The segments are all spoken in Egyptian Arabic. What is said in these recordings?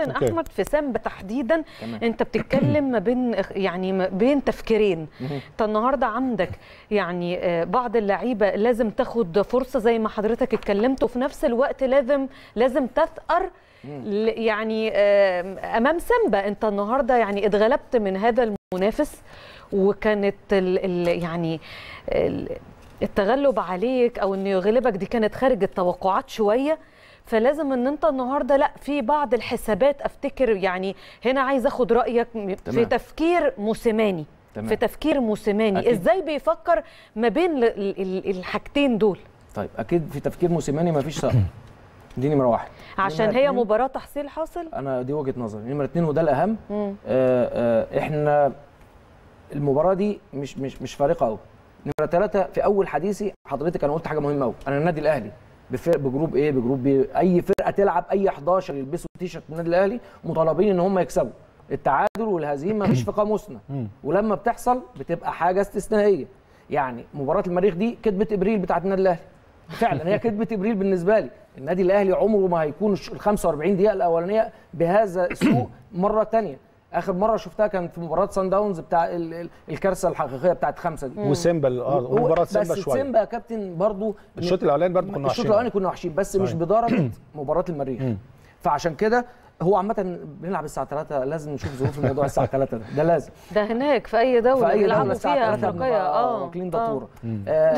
كابتن أوكي. احمد في سام تحديدا تمام. انت بتتكلم ما بين يعني ما بين تفكيرين انت النهارده عندك يعني آه، بعض اللعيبه لازم تاخد فرصه زي ما حضرتك اتكلمت وفي نفس الوقت لازم لازم تثأر ل- يعني آه، امام سامبا انت النهارده يعني اتغلبت من هذا المنافس وكانت ال ال يعني ال التغلب عليك او انه يغلبك دي كانت خارج التوقعات شويه فلازم ان انت النهارده لا في بعض الحسابات افتكر يعني هنا عايز اخد رايك في تمام. تفكير موسيماني تمام. في تفكير موسيماني أكيد. ازاي بيفكر ما بين ال- ال- الحاجتين دول طيب اكيد في تفكير موسيماني مفيش صقر دي نمره واحد عشان نمرة هي اتنين، مباراه تحصيل حاصل انا دي وجهه نظري نمره اتنين وده الاهم مم. آه آه احنا المباراه دي مش مش مش فارقه قوي نمره ثلاثه في اول حديثي حضرتك انا قلت حاجه مهمه قوي انا النادي الاهلي بفرق بجروب ايه بجروب بي اي فرقه تلعب اي 11 يلبسوا تيشرت النادي الاهلي مطالبين ان هم يكسبوا التعادل والهزيمه مش في قاموسنا ولما بتحصل بتبقى حاجه استثنائيه يعني مباراه المريخ دي كذبه ابريل بتاعت النادي الاهلي فعلا هي كذبه ابريل بالنسبه لي النادي الاهلي عمره ما هيكون ال 45 دقيقه الاولانيه بهذا السوء مره تانية اخر مره شفتها كان في مباراه سان داونز بتاع ال- ال- الكارثه الحقيقيه بتاعت خمسه دي وسيمبا اه هو- ومباراه بس سيمبا شويه سيمبا يا كابتن برضو الشوط الاولاني برضه كنا الشوط وحشين الاولاني كنا وحشين بس مش صحيح. بدرجه مباراه المريخ فعشان كده هو عامة بنلعب الساعة 3 لازم نشوف ظروف الموضوع الساعة 3 ده ده لازم ده هناك في اي دوله في اي بيلعبوا دولة الساعة فيها 3 افريقيه اه واكلين آه. داتورة آه،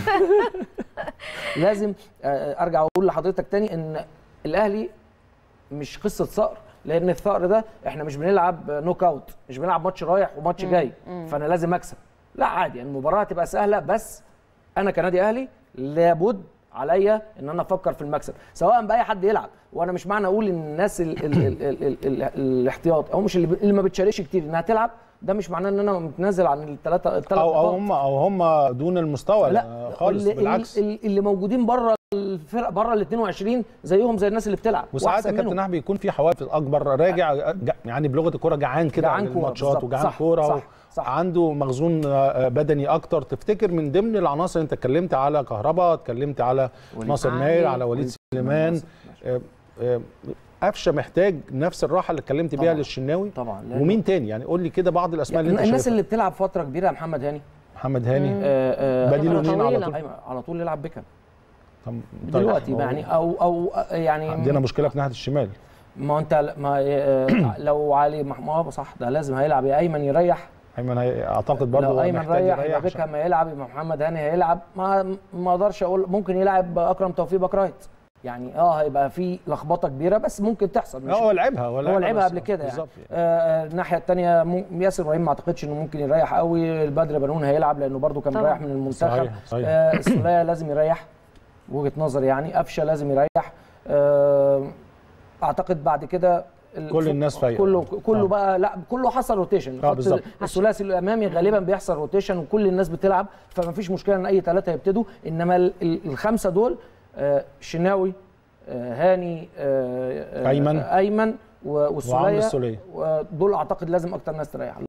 لازم آه، ارجع واقول لحضرتك تاني ان الاهلي مش قصة صقر لان الثأر ده احنا مش بنلعب نوك اوت مش بنلعب ماتش رايح وماتش جاي فانا لازم اكسب لا عادي يعني المباراة هتبقى سهلة بس انا كنادي اهلي لابد عليا ان انا افكر في المكسب سواء باي حد يلعب وانا مش معنى اقول ان الناس ال ال ال ال ال ال الاحتياط او مش اللي, ب- اللي ما بتشاركش كتير انها تلعب ده مش معناه ان انا متنازل عن الثلاثه الثلاث او او هم او هم دون المستوى لا خالص اللي بالعكس اللي, اللي موجودين بره الفرق بره ال 22 زيهم زي الناس اللي بتلعب وساعات يا وأحسن كابتن منهم. احمد بيكون في حوافز اكبر راجع جع- يعني بلغه الكوره جعان كده جعان عن كورة الماتشات بالظبط. وجعان صح، كوره صح، صح. عنده مخزون آه، بدني اكتر تفتكر من ضمن العناصر انت اتكلمت على كهربا اتكلمت على وليد ناصر علي، ماهر على وليد وليد سليمان ناصر، آه، آه، قفشه محتاج نفس الراحه اللي اتكلمت بيها طبعاً. للشناوي طبعا لأن ومين تاني يعني قول لي كده بعض الاسماء اللي انت الناس شايفها اللي بتلعب فتره كبيره يا محمد هاني محمد هاني آه، آه، بديله فترة مين على طويلة. طول أيوة، على طول يلعب بيكم طب- دلوقتي طيب، يعني او او يعني عندنا مشكله في ناحيه الشمال ما انت ما آه، لو علي محمود صح ده لازم هيلعب يا ايمن يريح ايمن هي- اعتقد برضه لو ايمن محتاج ريح يبقى عشان- بيكهام هيلعب يبقى محمد هاني هيلعب ما ما اقدرش اقول ممكن يلعب اكرم توفيق باك رايت يعني اه هيبقى في لخبطه كبيره بس ممكن تحصل مش اه هو لعبها هو لعبها بس- قبل كده يعني. بالظبط يعني. آه، الناحيه الثانيه ياسر ابراهيم ما اعتقدش انه ممكن يريح قوي البدر بنون هيلعب لانه برده كان طبعاً. مريح من المنتخب صحيح، صحيح. آه، السوليه لازم يريح وجهه نظري يعني قفشه لازم يريح آه، اعتقد بعد كده ال- كل الناس فايقة. كله كله آه. بقى لا كله حصل روتيشن آه، خط بالظبط. الثلاثي الامامي غالبا بيحصل روتيشن وكل الناس بتلعب فما فيش مشكله ان اي ثلاثه يبتدوا انما ال- ال- الخمسه دول آه، الشناوي آه، هاني آه، آه، أيمن. ايمن و- وعمرو والسوليه السولية. دول اعتقد لازم اكتر ناس تريح